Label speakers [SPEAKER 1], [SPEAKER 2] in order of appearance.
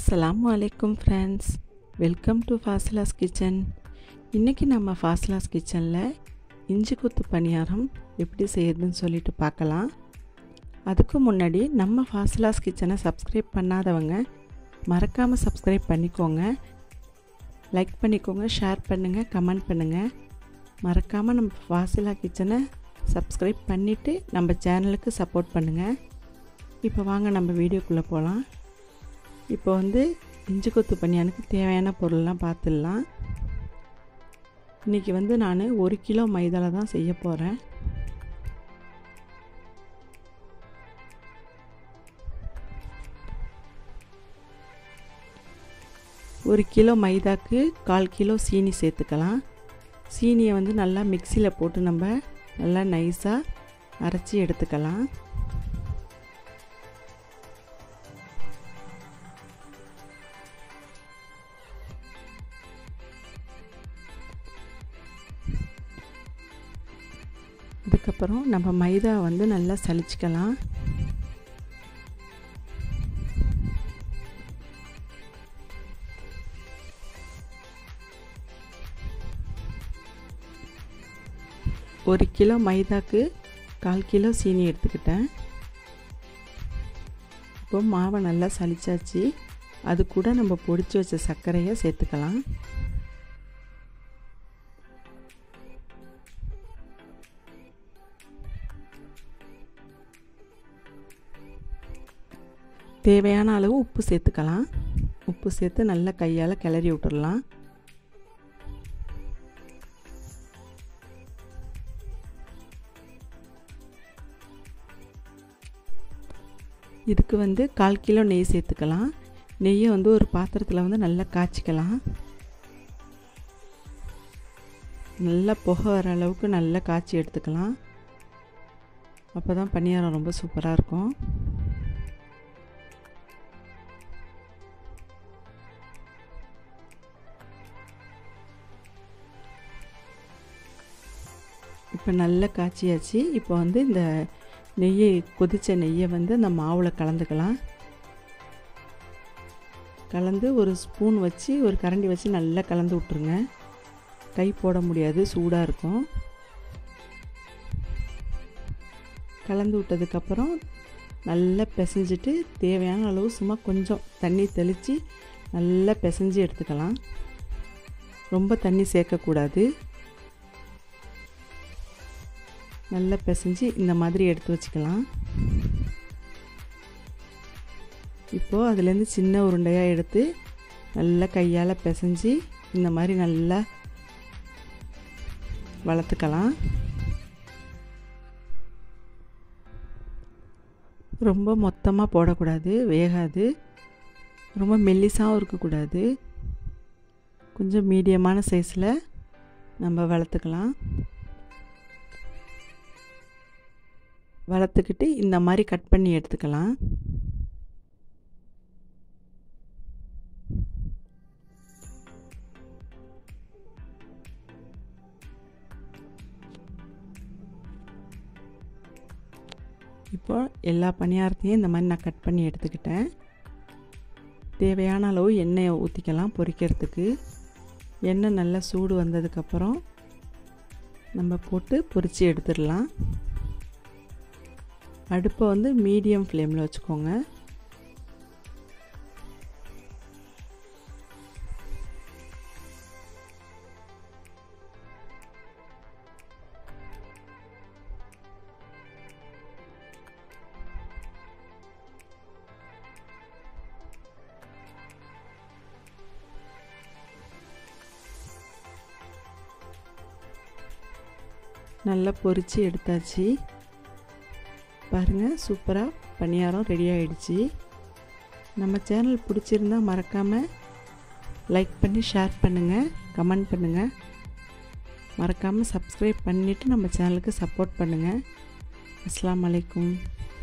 [SPEAKER 1] அஸ்ஸலாமு அலைக்கும் friends welcome to Fasila's kitchen இன்றைக்கி நம்ம ஃபாசிலாஸ் கிச்சனில் இஞ்சி குத்து பணியாரம் எப்படி செய்யுதுன்னு சொல்லிட்டு பார்க்கலாம் அதுக்கு முன்னாடி நம்ம ஃபாசிலாஸ் கிச்சனை சப்ஸ்கிரைப் பண்ணாதவங்க மறக்காமல் சப்ஸ்கிரைப் பண்ணிக்கோங்க லைக் பண்ணிக்கோங்க ஷேர் பண்ணுங்கள் கமெண்ட் பண்ணுங்கள் மறக்காமல் நம்ம ஃபாசிலா கிச்சனை சப்ஸ்கிரைப் பண்ணிவிட்டு நம்ம சேனலுக்கு சப்போர்ட் பண்ணுங்கள் இப்போ வாங்க நம்ம வீடியோக்குள்ளே போகலாம் இப்போ வந்து இஞ்சி கொத்து பனியானுக்கு தேவையான பொருள்லாம் பார்த்துடலாம் இன்றைக்கி வந்து நான் ஒரு கிலோ மைதாவில் தான் செய்ய போகிறேன் ஒரு கிலோ மைதாக்கு கால் கிலோ சீனி சேர்த்துக்கலாம் சீனியை வந்து நல்லா மிக்சியில் போட்டு நம்ம நல்லா நைஸாக அரைச்சி எடுத்துக்கலாம் அதுக்கப்புறம் நம்ம மைதா வந்து நல்லா சலிச்சுக்கலாம் ஒரு கிலோ மைதாக்கு கால் கிலோ சீனி எடுத்துக்கிட்டேன் இப்போ மாவை நல்லா சலிச்சாச்சு அது கூட நம்ம பொடிச்சு வச்ச சர்க்கரையை சேர்த்துக்கலாம் தேவையான அளவு உப்பு சேர்த்துக்கலாம் உப்பு சேர்த்து நல்லா கையால் கிளறி விட்டுடலாம் இதுக்கு வந்து கால் கிலோ நெய் சேர்த்துக்கலாம் நெய்யை வந்து ஒரு பாத்திரத்தில் வந்து நல்லா காய்ச்சிக்கலாம் நல்லா புகை வர அளவுக்கு நல்லா காய்ச்சி எடுத்துக்கலாம் அப்போ தான் பணியாரம் ரொம்ப சூப்பராக இருக்கும் இப்போ நல்லா காய்ச்சியாச்சு இப்போ வந்து இந்த நெய்யை கொதித்த நெய்யை வந்து அந்த மாவில் கலந்துக்கலாம் கலந்து ஒரு ஸ்பூன் வச்சு ஒரு கரண்டி வச்சு நல்லா கலந்து விட்ருங்க கை போட முடியாது சூடாக இருக்கும் கலந்து விட்டதுக்கப்புறம் நல்லா பிசைஞ்சிட்டு தேவையான அளவு சும்மா கொஞ்சம் தண்ணி தெளித்து நல்லா பிசைஞ்சு எடுத்துக்கலாம் ரொம்ப தண்ணி சேர்க்கக்கூடாது நல்லா பிசைஞ்சு இந்த மாதிரி எடுத்து வச்சுக்கலாம் இப்போது அதுலேருந்து சின்ன உருண்டையாக எடுத்து நல்லா கையால் பிசைஞ்சு இந்த மாதிரி நல்லா வளர்த்துக்கலாம் ரொம்ப மொத்தமாக போடக்கூடாது வேகாது ரொம்ப மெல்லிசாகவும் இருக்கக்கூடாது கொஞ்சம் மீடியமான சைஸில் நம்ம வளர்த்துக்கலாம் வளர்த்துக்கிட்டு இந்த மாதிரி கட் பண்ணி எடுத்துக்கலாம் இப்போ எல்லா பணியாரத்தையும் இந்த மாதிரி நான் கட் பண்ணி எடுத்துக்கிட்டேன் தேவையான அளவு எண்ணெயை ஊற்றிக்கலாம் பொரிக்கிறதுக்கு எண்ணெய் நல்லா சூடு வந்ததுக்கப்புறம் நம்ம போட்டு பொரித்து எடுத்துடலாம் அடுப்பை வந்து மீடியம் ஃப்ளேமில் வச்சுக்கோங்க நல்லா பொரித்து எடுத்தாச்சு பாருங்கள் சூப்பராக பணியாரம் ரெடி ஆகிடுச்சு நம்ம சேனல் பிடிச்சிருந்தா மறக்காமல் லைக் பண்ணி ஷேர் பண்ணுங்கள் கமெண்ட் பண்ணுங்கள் மறக்காமல் சப்ஸ்கிரைப் பண்ணிவிட்டு நம்ம சேனலுக்கு சப்போர்ட் பண்ணுங்கள் அஸ்லாம் வலைக்கும்